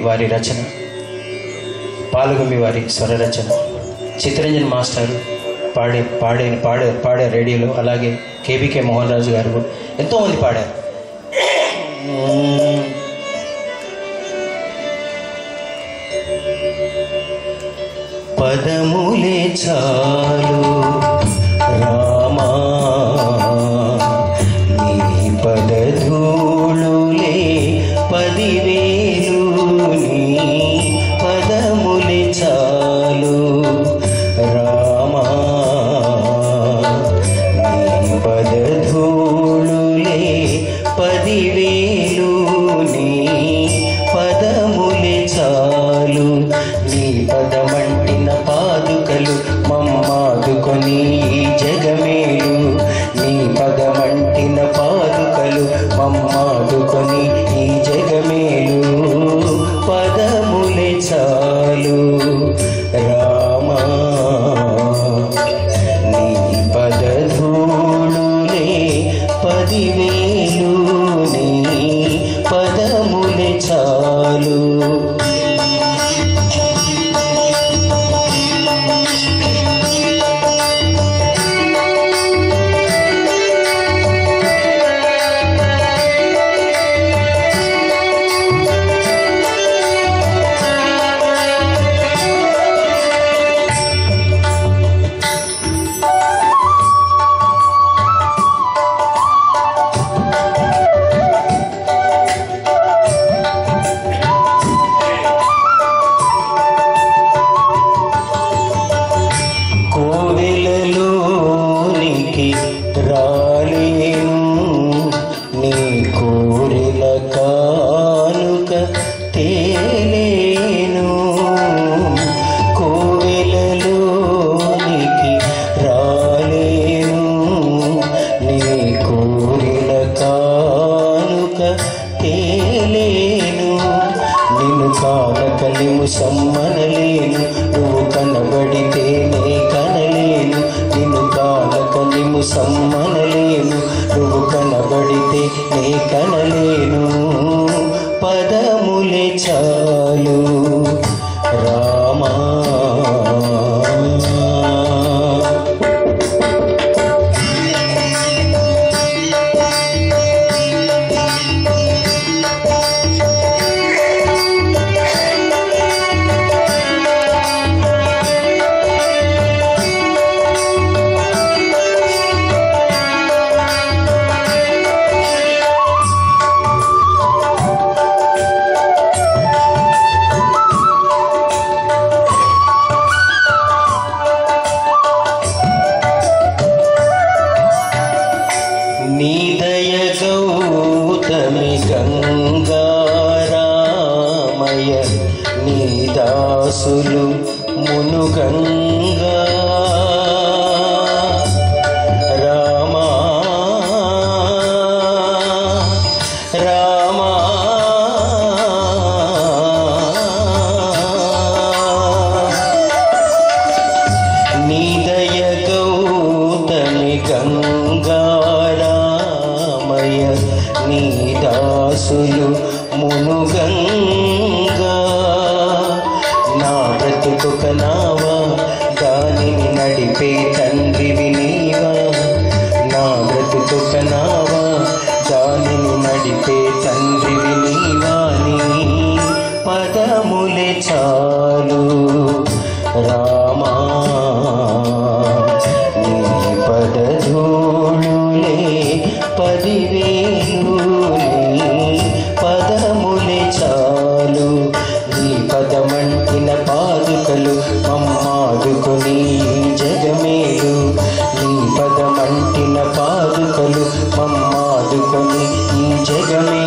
వారి రచన పాలుగుమి వారి స్వర రచన చిత్తరంజన్ మాస్టర్ పాడే పాడే పాడే పాడే రేడియోలో అలాగే కేబీకే మోహన్ రాజు గారు కూడా ఎంతోమంది పాడారు పదములే చాలు రామా నీ పదధూళులే పదివేలు నీ పదములే చాలు రామా నీ పదధూళులే పదివేలు నీ పదములే చాలు నీ పదమంటిన పాదుకలు మమ్మాదుకొని ఈ జగమేలు నీ పదమంటిన పాదుకలు మమ్మాదుకొని ఈ జగమేలు పదములే చాలు రామా నీ పదధూళులే పదివేలు నీ పదములే చాలు కోవెలలోనికి రాలేను నీ కోరిల కానుక తేలేను కోవెలలోనికి రాలేను నీ కోరిల కానుక తేలేను నిన్ను కానక నిన్ను సమ్మనలేను నువ్వు కనబడితేనే కనలేను నిన్ను కానక నిన్ను సమ్మనలేను నువ్వు కనబడితే నే కనలేను పదములే చాలు రామా నీదయ గౌతమి గంగారామయ నీ దాసులు మునుగంగా రామా రామా నీదయ గౌతమి గంగారామయ నీ దాసులు మునుగంగా నా బ్రతుకొక నావా దానిని నడిపే తండ్రివి నీవా నా బ్రతుకొక నావా దానిని నడిపే తండ్రివి నీవా నీ పదములే చాలు రామా నీ పదధూళులే పదివేలు నీ పదములే చాలు నీ పదమంటిన పాదుకలు మమ్మాదుకొని జగమేలు నీ పదమంటిన పాదుకలు మమ్మాదుకొని ఈ జగమే